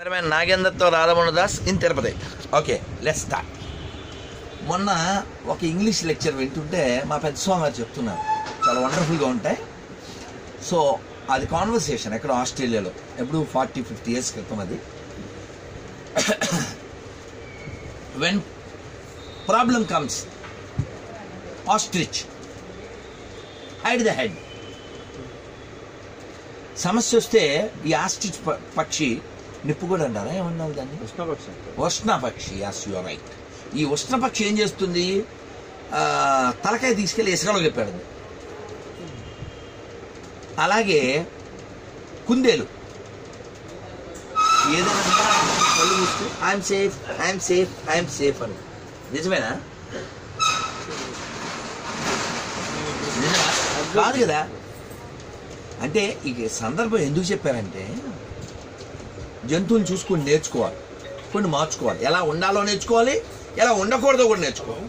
Cameraman నాగేందర్తో Radhamohan Das in Tirupati okay let start మొన్న ఒక ఇంగ్లీష్ లెక్చర్ వింటుంటే మా పెద్ద స్వామి గారు చెప్తున్నారు చాలా వండర్ఫుల్గా ఉంటాయి సో అది కాన్వర్సేషన్ ఎక్కడ ఆస్ట్రేలియాలో ఎప్పుడు ఫార్టీ ఫిఫ్టీ ఇయర్స్ క్రితం అది when problem comes ostrich hide the head సమస్య వస్తే ఈ ఆస్ట్రిచ్ ప- పక్షి నిప్పు కూడా అంటారా ఏమన్నారు దాన్ని కృష్ణపక్షం ఉష్ణపక్షి యాస్ యువర్ రైట్ ఈ ఉష్ణపక్షి ఏం చేస్తుంది ఆ, తలకాయ తీసుకెళ్లి ఇసుకలో చెప్పాడు అలాగే కుందేలు ఏదైనా కళ్ళు మూసుకుని I'm safe I'm safe I'm safe అని నిజమేనా నిజమా? కాదు కదా అంటే ఈ సందర్భం ఎందుకు చెప్పారంటే జంతువులు చూసుకొని నేర్చుకోవాలి కొన్ని మార్చుకోవాలి ఎలా ఉండాలో నేర్చుకోవాలి ఎలా ఉండకూడదో కూడా నేర్చుకోవాలి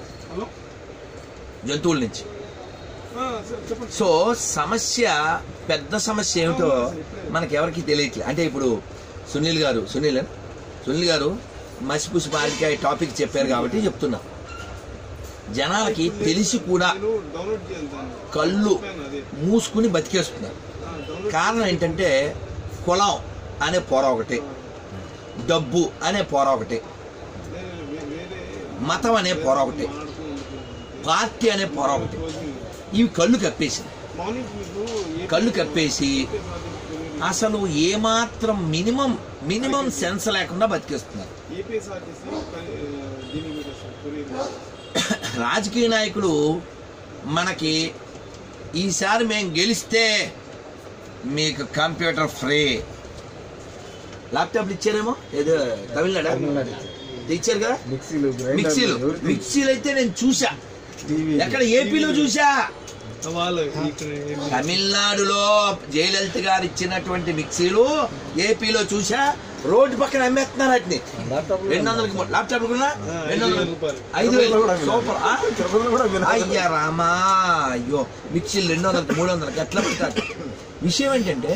జంతువుల నుంచి చెప్పండి సో సమస్య పెద్ద సమస్య ఏమిటో మనకి ఎవరికి తెలియట్లేదు అంటే ఇప్పుడు సునీల్ గారు సునీల్ ఏనా? సునీల్ గారు మసిపూసి మారికాయ టాపిక్ చెప్పారు కాబట్టి చెప్తున్నా జనాలకి తెలిసి కూడా నేను డౌన్లోడ్ చేయాలి దాన్ని కళ్ళు చెప్పాను అదే మూసుకుని బతికేస్తున్నారు ఆ, డౌన్లోడ్ కారణం ఏంటంటే కులం అనే పొర ఒకటి డబ్బు అనే పొర ఒకటి నేను వే- వేరే మతం అనే పొర ఒకటి మాట్లాడుకుంటున్నాను. పార్టీ అనే పొర ఒకటి రోజు ఇవి కళ్ళు కప్పేసి మార్నింగ్ మీకు ఏ- కళ్ళు కప్పేసి అసలు ఏమాత్రం మినిమం మినిమం సెన్స్ లేకుండా బతికేస్తున్నారు ఏపీఎస్ఆర్టీసీ దీని మీద సార్ కొరియర్ రాజకీయ నాయకులు మనకి ఈసారి మేము గెలిస్తే మీకు కంప్యూటర్ ఫ్రీ ల్యాప్టాప్లు ఇచ్చారేమో ఏదో తమిళనాడు ఇచ్చారు కదా మిక్సీలు మిక్సీలు మిక్సీలు అయితే నేను చూసా టీవీ ఎక్కడ ఏపీలో చూసా వాళ్ళు ఇక్కడ ఏం- తమిళనాడులో జయలలిత గారు ఇచ్చినటువంటి మిక్సీలు ఏపీలో చూసా రోడ్డు పక్కన అమ్మేస్తున్నారు వాటిని రెండు వందలకి మూడు. ల్యాప్టాప్ కూడా రెండు వందల రూపాయలు. ఐదు వేలు సూపర్ ఆ? తిరుపతిలో కూడా వినాలి. అయ్యా రామా అయ్యో మిక్సీలు రెండు వందలకి మూడు వందలకి ఎట్లా పెట్టారు విషయం ఏంటంటే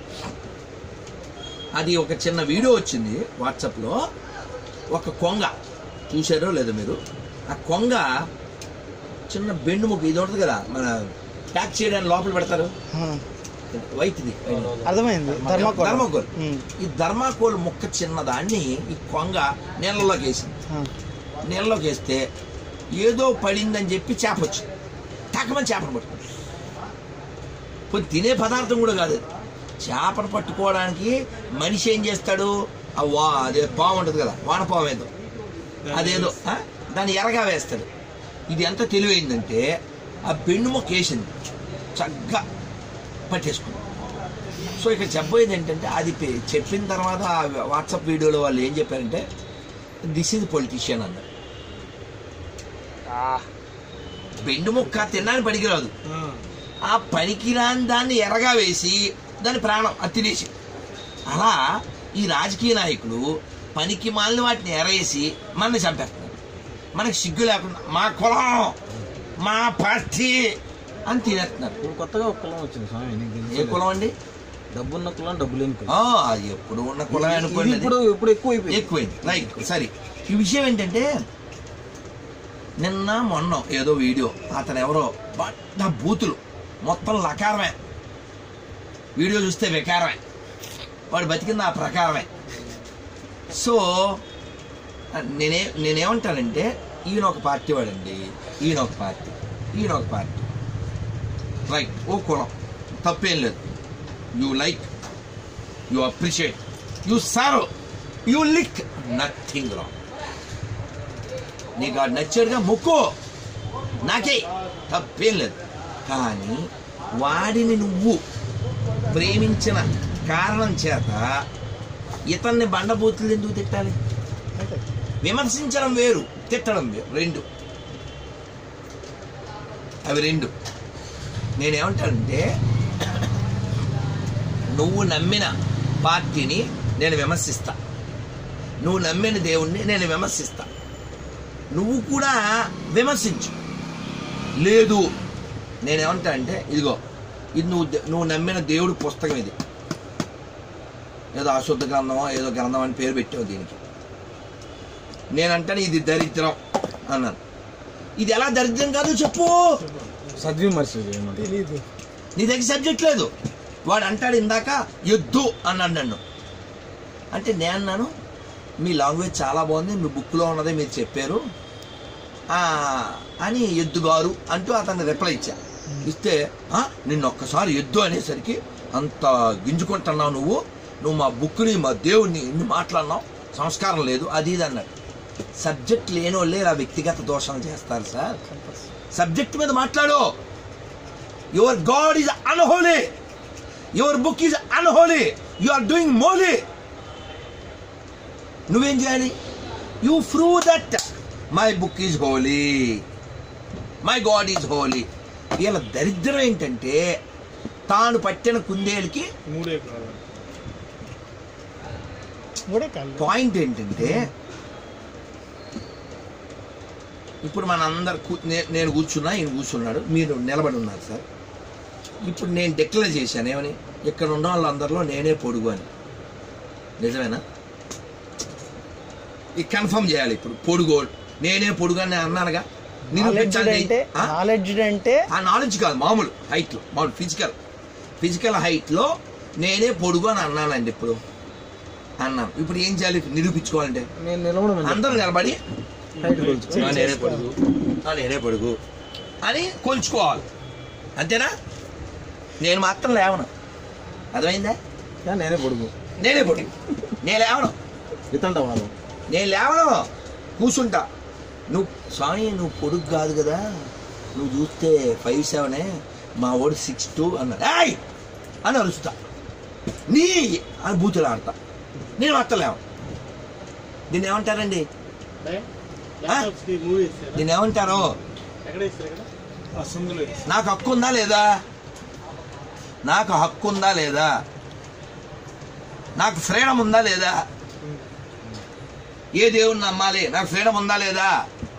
అది ఒక చిన్న వీడియో వచ్చింది వాట్సాప్లో ఒక కొంగ చూసారో లేదో మీరు ఆ కొంగ చిన్న బెండు ముక్క ఇది ఉంటుంది కదా మన ప్యాక్ చేయడానికి లోపల పెడతారు వైట్ది అర్థమైంది ధర్మకోల్ ధర్మకోల్ ఉమ్. ఈ ధర్మాకోల్ ముక్క చిన్నదాన్ని ఈ కొంగ నీళ్ళలోకి వేసింది ఆ. నీళ్ళలోకి వేస్తే ఏదో పడిందని చెప్పి చేప వచ్చింది తాకమని చేపను పట్టుకుంది పోనీ తినే పదార్థం కూడా కాదు అది. చేపను పట్టుకోవడానికి మనిషి ఏం చేస్తాడు ఆ వా అదే పాము ఉంటుంది కదా వానపాము ఏదో అదేదో ఆ? దాన్ని ఎరగా వేస్తాడు ఇది ఎంత తెలివైందంటే ఆ బెండు మొక్క వేసింది చక్కగా పట్టేసుకుంది సో ఇక్కడ చెప్పబోయేది ఏంటంటే అది పె- చెప్పిన తర్వాత ఆ వాట్సాప్ వీడియోలో వాళ్ళు ఏం చెప్పారంటే దిస్ ఇస్ పొలిటీషియన్ అన్నారు బెండు ముక్క తినడానికి పనికిరాదు ఆ, ఆ పనికిరాని దాన్ని ఎరగా వేసి దాని ప్రాణం అది తినేసి అలా ఈ రాజకీయ నాయకులు పనికి మాలిన వాటిని ఎరేసి మనల్ని చంపేస్తున్నారు మనకి సిగ్గు లేకుండా మా కులం మా పార్టీ అని తినేస్తున్నారు ఇప్పుడు కొత్తగా ఒక కులం వచ్చింది స్వామి నీకు తెలుసు ఏ కులం అండి డబ్బున్న కులం డబ్బు లేని కులం ఆ, అది ఎప్పుడు ఉన్న కులం ఇది అనుకోండి అది. ఇప్పుడు ఇప్పుడు ఎక్కువ అయిపోయింది ఎక్కువైంది రైట్ సరే ఈ విషయం ఏంటంటే నిన్న మొన్న ఏదో వీడియో అతను ఎవరో బట్ట బూతులు మొత్తం లకారమే వీడియో చూస్తే వికారమే వాడు బతికింది ఆ ప్రకారమే సో నేనే నేనేమంటానంటే ఈయన ఒక పార్టీ వాడండి ఈయన ఒక పార్టీ ఈయన ఒక పార్టీ రైట్ ఓ కులం తప్పేం లేదు you like you appreciate you serve you like nothing wrong నీకు ఆడు నచ్చాడుగా మొక్కో నాకే తప్పేం లేదు కానీ వాడిని నువ్వు ప్రేమించిన కారణం చేత ఇతన్ని బండబూతులు ఎందుకు తిట్టాలి విమర్శించడం వేరు తిట్టడం వేరు రెండు అవి రెండు నేనేమంటానంటే నువ్వు నమ్మిన పార్టీని నేను విమర్శిస్తా నువ్వు నమ్మిన దేవుణ్ణి నేను విమర్శిస్తా నువ్వు కూడా విమర్శించు లేదు నేనేమంటా అంటే ఇదిగో ఇది నువ్వు ద- నువ్వు నమ్మిన దేవుడి పుస్తకం ఇది ఏదో అశుద్ధ గ్రంథమో ఏదో గ్రంథం అని పేరు పెట్టావు దీనికి నేనంటాను ఇది దరిద్రం అన్నాను ఇది ఎలా దరిద్రం కాదో చెప్పు సద్విమర్శ చేయమని తెలీదు నీ దగ్గర సబ్జెక్ట్ లేదు వాడు అంటాడు ఇందాక ఎద్దు అన్నాడు నన్ను అంటే నేను అన్నాను మీ లాంగ్వేజ్ చాలా బాగుంది మీ బుక్లో ఉన్నదే మీరు చెప్పారు ఆ, అని ఎద్దుగారు అంటూ అతన్ని రిప్లై ఇచ్చా ఇస్తే "ఆ, నిన్ను ఒక్కసారి ఎద్దు అనేసరికి అంత గింజుకుంటున్నావు నువ్వు నువ్వు మా బుక్ని మా దేవుడిని ఇన్ని మాట్లాడినావు సంస్కారం లేదు అది ఇది అన్నాడు సబ్జెక్ట్ లేని వాళ్ళే ఇలా వ్యక్తిగత దోషాలు చేస్తారు సార్ సబ్జెక్ట్ మీద మాట్లాడు your god is unholy your book is unholy you are doing molly నువ్వేం చేయాలి you prove that my book is holy my god is holy వీళ్ళ దరిద్రం ఏంటంటే తాను పట్టిన కుందేలుకి మూడే కావాలి మూడే కాళ్ళు పాయింట్ ఏంటంటే ఇప్పుడు మన అందరు కూ- నే- నేను కూర్చున్నా ఈయన కూర్చున్నాడు మీరు నిలబడి ఉన్నారు సార్ ఇప్పుడు నేను డిక్లేర్ చేశాను ఏమని ఇక్కడ ఉన్న వాళ్ళందరిలో నేనే పొడుగు అని నిజమేనా ఇది కన్ఫర్మ్ చేయాలి ఇప్పుడు పొడుగు నేనే పొడుగు అని అన్నానుగా నాలెడ్జ్ నిరూపించాలి అంటే ఆ? నాలెడ్జ్ అంటే ఆ నాలెడ్జ్ కాదు మామూలు హైట్లో మామూలు ఫిజికల్ ఫిజికల్ హైట్లో నేనే పొడుగు అని అన్నానండి ఇప్పుడు అన్నాను ఇప్పుడు ఏం చేయాలి నిరూపించుకోవాలంటే నేను నిలవడం అందరూ నిలబడి హైట్ కొలుచు "ఆ, నేనే పొడుగు ఆ, నేనే పొడుగు అని కొలుచుకోవాలి అంతేనా నేను మాత్రం లేవను అర్థమైందా నేనే పొడుగు నేనే పొడుగు నేను లేవను ఇతంట వాళ్ళు నేను లేవను కూర్చుంటా నువ్వు స్వామి నువ్వు పొడుగు కాదు కదా నువ్వు చూస్తే ఫైవ్ సెవెనే మా వాడు సిక్స్ టూ అన్నాడు ఏయ్ అని అరుస్తా నీ అని బూతులు ఆడతా నేను మాత్రం లేవను దీన్ని ఏమంటారండి మూవీ ఇస్తారా దీన్ని ఏమంటారు ఎక్కడ ఇస్తారు ఇక్కడ అసెంబ్లీలో ఇస్తారు నాకు హక్కు ఉందా లేదా నాకు హక్కు ఉందా లేదా నాకు ఫ్రీడమ్ ఉందా లేదా ఏ దేవుణ్ణి నమ్మాలి నాకు ఫ్రీడమ్ ఉందా లేదా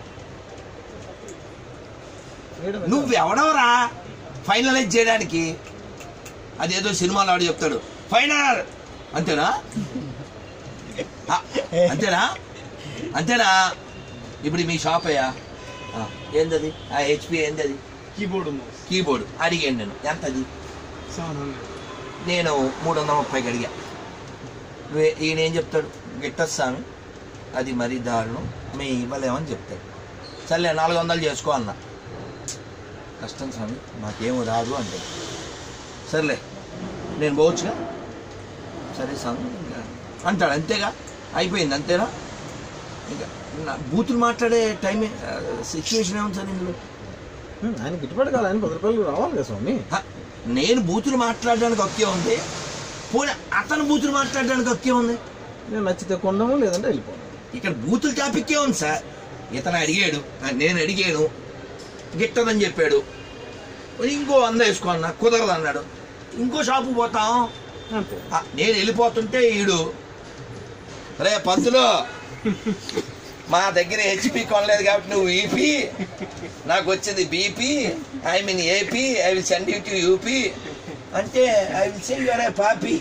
నువ్వు ఎవడవరా ఫైనలైజ్ చేయడానికి అదేదో సినిమాలో ఆడు చెప్తాడు ఫైనల్ అంతేనా ఆ, అంతేనా అంతేనా ఇప్పుడు మీ షాప్ అయ్యా ఆ, ఏందది ఆ హెచ్పి ఏందది కీబోర్డ్ ఉంది కీబోర్డ్ అడిగాను నేను ఎంతది సెవెన్ హండ్రెడ్ నేను మూడు వందల ముప్పైకి అడిగా నువ్వే- ఈయన ఏం చెప్తాడు గిట్టదు స్వామి అది మరీ దారుణం మేము ఇవ్వలేమని చెప్తాడు సర్లే నాలుగు వందలు చేసుకో అన్న కష్టం స్వామి మాకేమో రాదు అంటే సర్లే నేను పోవచ్చుగా సరే స్వామి ఇంకా అంటాడు అంతేగా అయిపోయింది అంతేనా ఇంకా నా బూతులు మాట్లాడే టైం సిచ్యువేషన్ ఏముంది సార్ ఇందులో ఆయన గిట్టుబాటు కాదు ఆయన పది రూపాయలు రావాలి కదా స్వామి హ, నేను బూతులు మాట్లాడడానికి ఒకే ఉంది పోనీ అతను బూతులు మాట్లాడడానికి ఒకే ఉంది నేను నచ్చితే కొండము లేదంటే వెళ్ళిపోను ఇక్కడ బూతుల టాపిక్కే ఉంది సార్ ఇతను అడిగాడు ఆ, నేను అడిగాను గిట్టదని చెప్పాడు ఇంకో వంద వేసుకో అన్న కుదరదు అన్నాడు ఇంకో షాపు పోతాం అంతే ఆ, నేను వెళ్ళిపోతుంటే ఈడు రే పంతులు మా దగ్గర హెచ్పి కొనలేదు కాబట్టి నువ్వు ఈపీ నాకు వచ్చింది BP I mean AP I will send you to UP అంటే I will send you're a poppy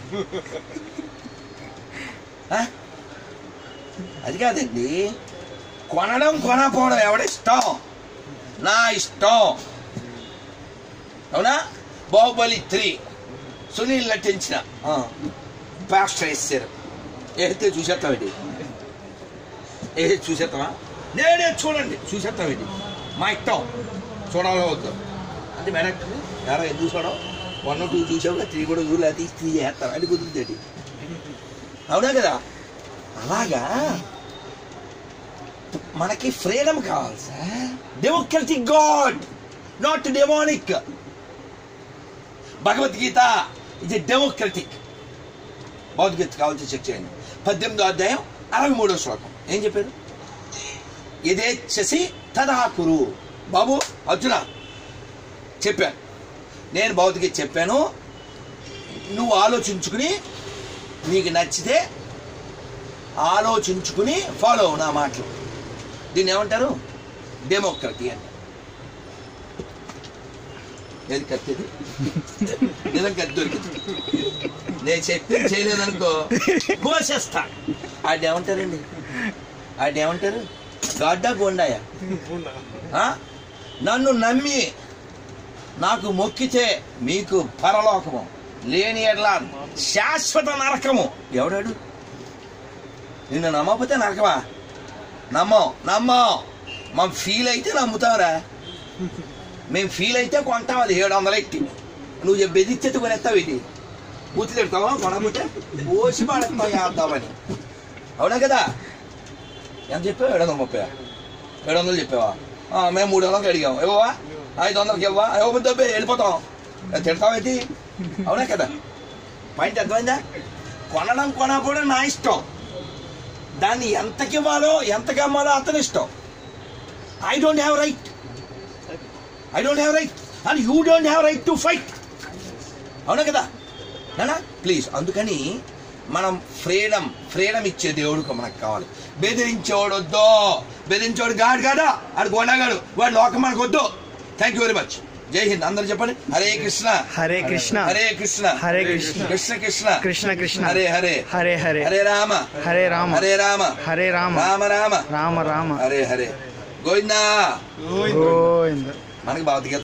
ఆ? అది కాదండి కొనడం కొనకపోవడం ఎవడిష్టం నా ఇష్టం అవునా బాహుబలి త్రీ సునీల్ నటించిన పాస్టర్ వేసారు వేస్తే చూసేస్తామండి ఏ చూసేస్తామా నేనే చూడండి చూసేస్తామండి మా ఇష్టం చూడాలో వద్దు అంటే మేడం ఎవరో ఎందుకు చూడడం వన్ టూ చూసావు త్రీ కూడా చూడలే అది త్రీ చేస్తాం అది కుదురుతుంది అవునా కదా అలాగా మనకి ఫ్రీడమ్ కావాలి sir democratic god not demonic Bhagavad Gita ఇది డెమోక్రటిక్ భగవద్గీత కావాల్సి చెక్ చేయండి పద్దెనిమిదో అధ్యాయం అరవై మూడో శ్లోకం ఏం చెప్పారు యథేచ్ఛసి తదా కురు బాబు అర్జున చెప్పాను నేను భౌతిక చెప్పాను నువ్వు ఆలోచించుకుని నీకు నచ్చితే ఆలోచించుకుని ఫాలో అవ్వు నా మాటలు దీన్ని ఏమంటారు డెమోక్రటీ అని ఏది కత్తేది నిజం కత్తి దొరికింది నేను చెప్పింది చేయలేదనుకో కోసేస్తా ఆడు ఏమంటారండి ఆడు ఏమంటారు గడ్డ గొండాయా ఉండా. ఆ? నన్ను నమ్మి నాకు మొక్కితే మీకు పరలోకము లేని ఎడ్ల శాశ్వత నరకము ఎవడాడు నిన్ను నమ్మకపోతే నరకమా నమ్మం నమ్మం మనం ఫీల్ అయితే నమ్ముతావురా మేము ఫీల్ అయితే కొంటాం అది ఏడు వందలు ఎట్టి నువ్వు చెప్పి బెదిరిచ్చేది కొనేస్తావు ఇది పూర్తి తిడతావా కొనకపోతే పోసి పడేస్తావు వేద్దామని అవునా కదా ఎంత చెప్పావు ఏడు వందల ముప్పై ఏడు వందలు చెప్పావా ఆ, మేము మూడు వందలకి అడిగాం ఇవ్వవా ఐదు వందలకి ఇవ్వవా ఇవ్వకపోతే దబ్బే వెళ్ళిపోతాం తిడతావేంటి అవునా కదా పాయింట్ అర్థమైందా కొనడం కొనకపోవడం నా ఇష్టం దాన్ని ఎంతకి ఇవ్వాలో ఎంతకి అమ్మాలో అతని ఇష్టం I don't have right I don't have right and you don't have right to fight అవునా కదా నానా ప్లీజ్ అందుకని మనం ఫ్రీడమ్ ఫ్రీడమ్ ఇచ్చే దేవుడికి మనకు కావాలి బెదిరించేవాడు వద్దు బెదిరించేవాడు గాడు కాదా ఆడు గోండాగాడు వాడు లోకం మనకు వద్దు థ్యాంక్ యూ వెరీ మచ్ జై హింద్ అందరు చెప్పండి హరే కృష్ణ హరే కృష్ణ హరే కృష్ణ హరే కృష్ణ కృష్ణ కృష్ణ కృష్ణ కృష్ణ హరే హరే హరే హరే హరే రామ హరే రామ హరే రామ హరే రామ రామ రామ రామ రామ హరే హరే గోవిందా గోవిందా. గోవింద మనకి భగవద్గీత